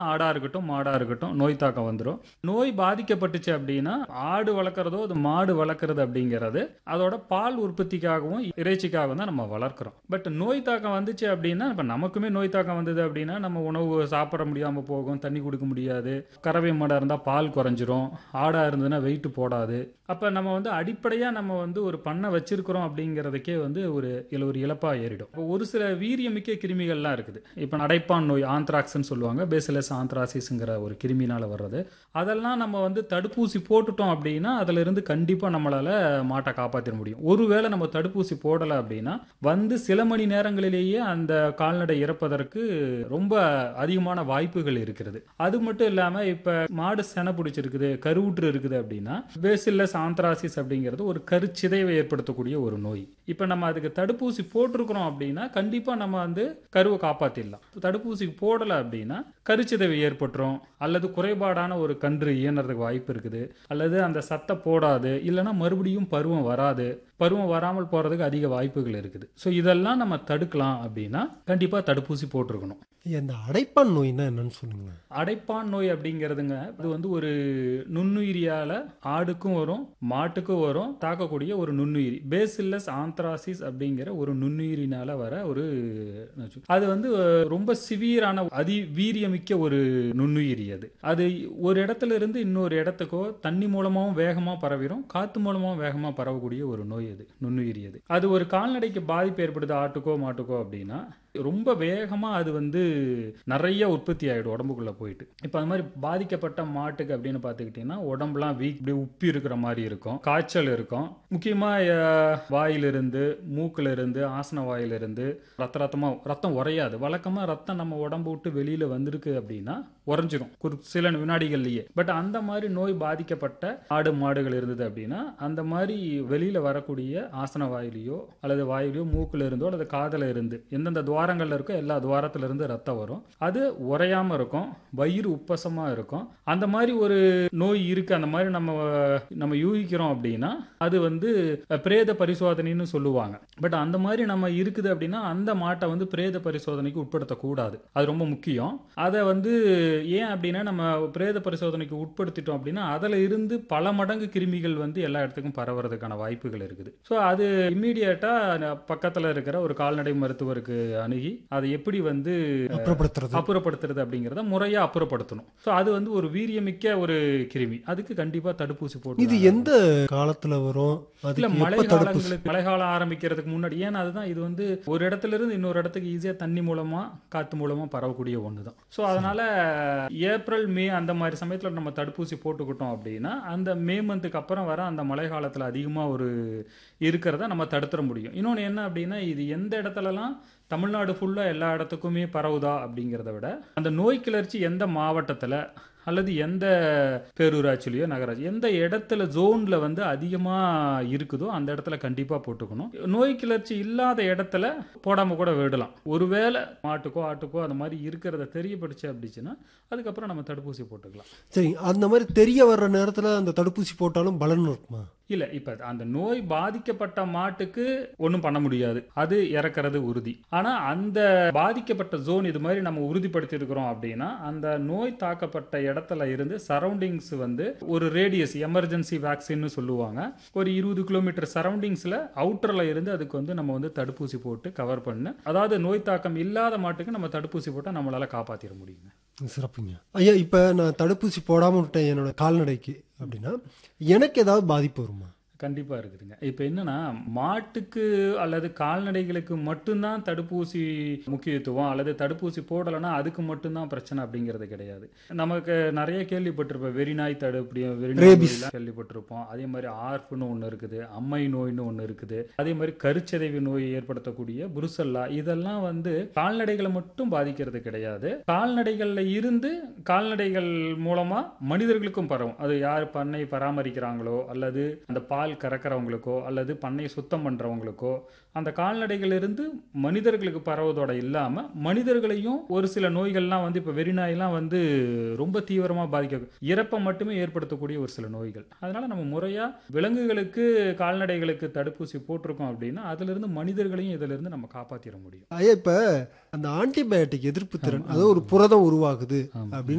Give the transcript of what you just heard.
ஆடா இருக்கட்டும் மாடா இருக்கட்டும் நோய் தாக்கம் வந்துடும் நோய் பாதிக்கப்பட்டுச்சு அப்படின்னா ஆடு வளர்க்குறதோ அது மாடு வளர்க்குறது அப்படிங்கிறது அதோட பால் உற்பத்திக்காகவும் இறைச்சிக்காகவும் தான் நம்ம வளர்க்குறோம் பட் நோய் தாக்கம் வந்துச்சு அப்படின்னா இப்போ நமக்குமே நோய் தாக்கம் வந்தது அப்படின்னா நம்ம உணவு சாப்பிட முடியாமல் போகும் தண்ணி குடிக்க முடியாது கறவை மாடாக இருந்தால் பால் குறைஞ்சிரும் ஆடாக இருந்ததுன்னா வெயிட் போடாது அப்போ நம்ம வந்து அடிப்படையாக நம்ம வந்து ஒரு பண்ணை வச்சிருக்கிறோம் அப்படிங்கிறதுக்கே வந்து ஒரு இதில் ஒரு இழப்பாக ஏறிடும் இப்போ ஒரு சில வீரியமிக்க கிருமிகள்லாம் இருக்குது இப்போ அடைப்பான் நோய் ஆந்த்ராக்ஸ்ன்னு சொல்லுவாங்க பேசிலஸ் ஆந்த்ராசிஸ்ங்கிற ஒரு கிருமினால வர்றது அதெல்லாம் நம்ம வந்து தடுப்பூசி போட்டுட்டோம் அப்படின்னா அதுல இருந்து கண்டிப்பாக நம்மளால மாட்டை காப்பாற்ற முடியும் ஒருவேளை நம்ம தடுப்பூசி போடலை அப்படின்னா வந்து சில மணி நேரங்களிலேயே அந்த கால்நடை இறப்பதற்கு ரொம்ப அதிகமான வாய்ப்புகள் இருக்கிறது அது மட்டும் இல்லாமல் இப்போ மாடு செனை பிடிச்சிருக்குது கருவுற்று இருக்குது அப்படின்னா பேசில்லஸ் ஆந்த்ராசிஸ் அப்படிங்கிறது ஒரு கருச்சிதைவை ஏற்படுத்தக்கூடிய ஒரு நோய் இப்போ நம்ம அதுக்கு தடுப்பூசி போட்டிருக்கிறோம் அப்படின்னா கண்டிப்பாக நம்ம வந்து கருவை காப்பாற்றிடலாம் தடுப்பூசி போடலை அப்படின்னா கருச்சிதைவு ஏற்பட்டுரும் அல்லது குறைபாடான ஒரு கன்று இயன்றதுக்கு வாய்ப்பு இருக்குது அல்லது அந்த சத்தை போடாது இல்லைன்னா மறுபடியும் பருவம் வராது பருவம் வராமல் போகிறதுக்கு அதிக வாய்ப்புகள் இருக்குது ஸோ இதெல்லாம் நம்ம தடுக்கலாம் அப்படின்னா கண்டிப்பாக தடுப்பூசி போட்டிருக்கணும் இந்த அடைப்பான் நோய்னா என்னன்னு சொல்லுங்க அடைப்பான் நோய் அப்படிங்கிறதுங்க இது வந்து ஒரு நுண்ணுயிரியால ஆடுக்கும் வரும் மாட்டுக்கும் வரும் தாக்கக்கூடிய ஒரு நுண்ணுயிரி பேசில்லஸ் ஆந்த்ராசிஸ் அப்படிங்கிற ஒரு நுண்ணுயிரினால வர ஒரு நச்சு. அது வந்து அஹ், ரொம்ப சிவியரான அதி வீரியமிக்க ஒரு நுண்ணுயிரி அது அது ஒரு இடத்துல இருந்து இன்னொரு இடத்துக்கோ தண்ணி மூலமாகவும் வேகமாக பரவிடும் காத்து மூலமாகவும் வேகமாக பரவக்கூடிய ஒரு நோய் அது நுண்ணுயிரி அது அது ஒரு கால்நடைக்கு பாதிப்பு ஏற்படுது ஆட்டுக்கோ மாட்டுக்கோ அப்படின்னா ரொம்ப வேகமாக அது வந்து நிறைய உற்பத்தி ஆகிடும் உடம்புக்குள்ளே போயிட்டு இப்போ அது மாதிரி பாதிக்கப்பட்ட மாட்டுக்கு அப்படின்னு பார்த்துக்கிட்டிங்கன்னா உடம்புலாம் வீக் இப்படி உப்பி இருக்கிற மாதிரி இருக்கும் காய்ச்சல் இருக்கும் முக்கியமாக வாயிலிருந்து மூக்கிலிருந்து ஆசன வாயிலிருந்து ரத்த ரத்தமாக ரத்தம் உறையாது வழக்கமாக ரத்தம் நம்ம உடம்பு விட்டு வெளியில் வந்திருக்கு அப்படின்னா உறைஞ்சிரும் ஒரு சில வினாடிகள்லையே பட் அந்த மாதிரி நோய் பாதிக்கப்பட்ட ஆடு மாடுகள் இருந்தது அப்படின்னா அந்த மாதிரி வெளியில் வரக்கூடிய ஆசன வாயிலையோ அல்லது வாயிலையோ மூக்குல இருந்தோ அல்லது காதில் இருந்து எந்தெந்த துவாரங்கள்ல இருக்கோ எல்லா துவாரத்துல இருந்து ரத்தம் வரும் அது உறையாம இருக்கும் வயிறு உப்பசமா இருக்கும் அந்த மாதிரி ஒரு நோய் இருக்கு அந்த மாதிரி நம்ம நம்ம யூகிக்கிறோம் அப்படின்னா அது வந்து அஹ், பிரேத பரிசோதனைன்னு சொல்லுவாங்க பட் அந்த மாதிரி நம்ம இருக்குது அப்படின்னா அந்த மாட்டை வந்து பிரேத பரிசோதனைக்கு உட்படுத்தக்கூடாது அது ரொம்ப முக்கியம் அதை வந்து ஏன் அப்படின்னா நம்ம பிரேத பரிசோதனைக்கு உட்படுத்திட்டோம் அப்படின்னா அதில் இருந்து பல மடங்கு கிருமிகள் வந்து எல்லா இடத்துக்கும் பரவுறதுக்கான வாய்ப்புகள் இருக்குது ஸோ அது இம்மீடியட்டாக பக்கத்தில் இருக்கிற ஒரு கால்நடை மருத்துவருக்கு அணுகி அதை எப்படி வந்து அப்புறப்படுத்துறது அப்புறப்படுத்துறது அப்படிங்கிறத முறையாக அப்புறப்படுத்தணும் ஸோ அது வந்து ஒரு வீரியமிக்க ஒரு கிருமி அதுக்கு கண்டிப்பாக தடுப்பூசி போட்டு இது எந்த காலத்துல வரும் இல்ல அதுக்கு மழை எப்ப தடுப்பூசி காலங்களுக்கு மழை காலம் ஆரம்பிக்கிறதுக்கு முன்னாடி ஏன்னா அதுதான் இது வந்து ஒரு இடத்துல இருந்து இன்னொரு இடத்துக்கு ஈஸியா தண்ணி மூலமா காத்து மூலமா பரவக்கூடிய ஒன்று தான் ஸோ அதனால ஏப்ரல் மே அந்த மாதிரி சமயத்துல நம்ம தடுப்பூசி போட்டுக்கிட்டோம் அப்படின்னா அந்த மே மந்த்துக்கு அப்புறம் வர அந்த மழை காலத்துல அதிகமா ஒரு இருக்கிறத நம்ம தடுத்துட முடியும் இன்னொன்று என்ன அப்படின்னா இது எந்த இடத்துலலாம் தமிழ்நாடு ஃபுல்லாக எல்லா இடத்துக்குமே பரவுதா அப்படிங்கிறத விட அந்த நோய் கிளர்ச்சி எந்த மாவட்டத்தில் அல்லது எந்த பேரூராட்சிலையோ நகராட்சி எந்த இடத்துல ஜோன்ல வந்து அதிகமாக இருக்குதோ அந்த இடத்துல கண்டிப்பாக போட்டுக்கணும் நோய் கிளர்ச்சி இல்லாத இடத்துல போடாமல் கூட விடலாம் ஒருவேளை மாட்டுக்கோ ஆட்டுக்கோ அந்த மாதிரி இருக்கிறத தெரியப்படுச்சு அப்படிச்சுன்னா அதுக்கப்புறம் நம்ம தடுப்பூசி போட்டுக்கலாம் சரி அந்த மாதிரி தெரிய வர்ற நேரத்துல அந்த தடுப்பூசி போட்டாலும் பலன் இருக்குமா இல்லை இப்போ அந்த நோய் பாதிக்கப்பட்ட மாட்டுக்கு ஒன்றும் பண்ண முடியாது அது இறக்கிறது உறுதி ஆனால் அந்த பாதிக்கப்பட்ட ஜோன் இது மாதிரி நம்ம உறுதிப்படுத்தி இருக்கிறோம் அப்படின்னா அந்த நோய் தாக்கப்பட்ட இடத்துல இருந்து சரௌண்டிங்ஸ் வந்து ஒரு ரேடியஸ் எமர்ஜென்சி வேக்சின்னு சொல்லுவாங்க ஒரு இருபது கிலோமீட்டர் சரௌண்டிங்ஸில் அவுட்டரில் இருந்து அதுக்கு வந்து நம்ம வந்து தடுப்பூசி போட்டு கவர் பண்ணு அதாவது நோய் தாக்கம் இல்லாத மாட்டுக்கு நம்ம தடுப்பூசி போட்டால் நம்மளால காப்பாற்றிட முடியுங்க சிறப்புங்க ஐயா இப்ப நான் தடுப்பூசி போடாம விட்டேன் என்னோட கால்நடைக்கு அப்படின்னா எனக்கு ஏதாவது பாதிப்பு வருமா கண்டிப்பாக இருக்குதுங்க இப்போ என்னன்னா மாட்டுக்கு அல்லது கால்நடைகளுக்கு மட்டும்தான் தடுப்பூசி முக்கியத்துவம் அல்லது தடுப்பூசி போடலைன்னா அதுக்கு மட்டும்தான் பிரச்சனை அப்படிங்கிறது கிடையாது நமக்கு நிறைய கேள்விப்பட்டிருப்போம் வெறிநாய் தடுப்பு வெறிநாய் Rabies. நோயெல்லாம் கேள்விப்பட்டிருப்போம் அதே மாதிரி ஆர்ஃப்னு ஒன்று இருக்குது அம்மை நோய்னு ஒன்று இருக்குது அதே மாதிரி கருச்சிதைவு நோய் ஏற்படுத்தக்கூடிய புருசல்லா இதெல்லாம் வந்து கால்நடைகளை மட்டும் பாதிக்கிறது கிடையாது கால்நடைகளில் இருந்து கால்நடைகள் மூலமா மனிதர்களுக்கும் பரவும் அது யார் பண்ணை பராமரிக்கிறாங்களோ அல்லது அந்த பால் பால் கறக்கிறவங்களுக்கோ அல்லது பண்ணையை சுத்தம் பண்ணுறவங்களுக்கோ அந்த கால்நடைகளிலிருந்து மனிதர்களுக்கு பரவுவதோட இல்லாமல் மனிதர்களையும் ஒரு சில நோய்கள்லாம் வந்து இப்போ வெறிநாயெல்லாம் வந்து ரொம்ப தீவிரமாக பாதிக்க இறப்பை மட்டுமே ஏற்படுத்தக்கூடிய ஒரு சில நோய்கள் அதனால நம்ம முறையாக விலங்குகளுக்கு கால்நடைகளுக்கு தடுப்பூசி போட்டிருக்கோம் அப்படின்னா அதிலிருந்து மனிதர்களையும் இதிலிருந்து நம்ம காப்பாற்றிட முடியும் ஐயா இப்ப அந்த ஆன்டிபயோட்டிக் எதிர்ப்பு திறன் அதாவது ஒரு புரதம் உருவாகுது ஆமா. அப்படின்னு